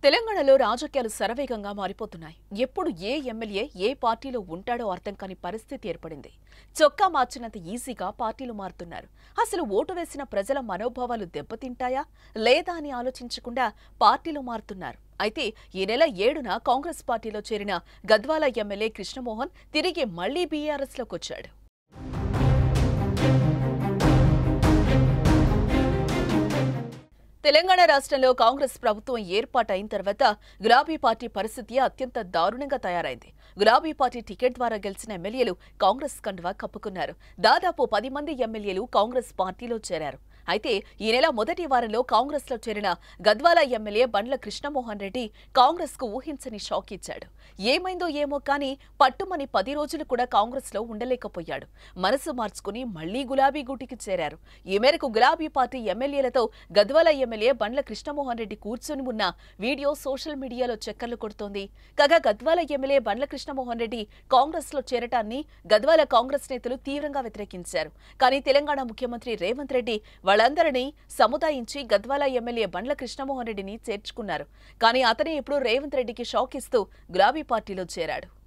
తెలంగాణలో రాజకీయాలు శరవేగంగా మారిపోతున్నాయి ఎప్పుడు ఏ ఎమ్మెల్యే ఏ పార్టీలో ఉంటాడో అర్థం కాని పరిస్థితి ఏర్పడింది చొక్కా మార్చినంత ఈజీగా పార్టీలు మారుతున్నారు అసలు ఓటు వేసిన ప్రజల మనోభావాలు దెబ్బతింటాయా లేదా అని ఆలోచించకుండా పార్టీలు మారుతున్నారు అయితే ఈ నెల ఏడున కాంగ్రెస్ పార్టీలో చేరిన గద్వాల ఎమ్మెల్యే కృష్ణమోహన్ తిరిగి మళ్లీ బీఆర్ఎస్లోకి వచ్చాడు తెలంగాణ రాష్ట్రంలో కాంగ్రెస్ ప్రభుత్వం ఏర్పాటైన తర్వాత గులాబీ పార్టీ పరిస్థితి అత్యంత దారుణంగా తయారైంది గులాబీ పార్టీ టికెట్ ద్వారా గెలిచిన ఎమ్మెల్యేలు కాంగ్రెస్ కండువా కప్పుకున్నారు దాదాపు పది మంది ఎమ్మెల్యేలు కాంగ్రెస్ పార్టీలో చేరారు అయితే ఈ నెల మొదటి వారంలో కాంగ్రెస్ లో చేరిన గద్వాల ఎమ్మెల్యే బండ్ల కృష్ణమోహన్ రెడ్డి కాంగ్రెస్ కు ఊహించని షాక్ ఇచ్చాడు ఏమైందో ఏమో కానీ పట్టుమని పది రోజులు కూడా కాంగ్రెస్ లో ఉండలేకపోయాడు మనసు మార్చుకుని మళ్లీ గులాబీ గూటికి చేరారు ఈ మేరకు గులాబీ పార్టీ ఎమ్మెల్యేలతో గద్వాల ఎమ్మెల్యే బండ్ల కృష్ణమోహన్ రెడ్డి కూర్చొని ఉన్న వీడియో సోషల్ మీడియాలో చక్కర్లు కొడుతోంది కాగా గద్వాల ఎమ్మెల్యే బండ్ల కృష్ణమోహన్ రెడ్డి కాంగ్రెస్ లో చేరటాన్ని గద్వాల కాంగ్రెస్ నేతలు తీవ్రంగా వ్యతిరేకించారు కానీ తెలంగాణ ముఖ్యమంత్రి రేవంత్ రెడ్డి వాళ్ళందరినీ సముదాయించి గద్వాల ఎమ్మెల్యే బండ్ల కృష్ణమోహన్ రెడ్డిని చేర్చుకున్నారు కానీ అతనే ఇప్పుడు రేవంత్ రెడ్డికి షాక్ ఇస్తూ గులాబీ పార్టీలో చేరాడు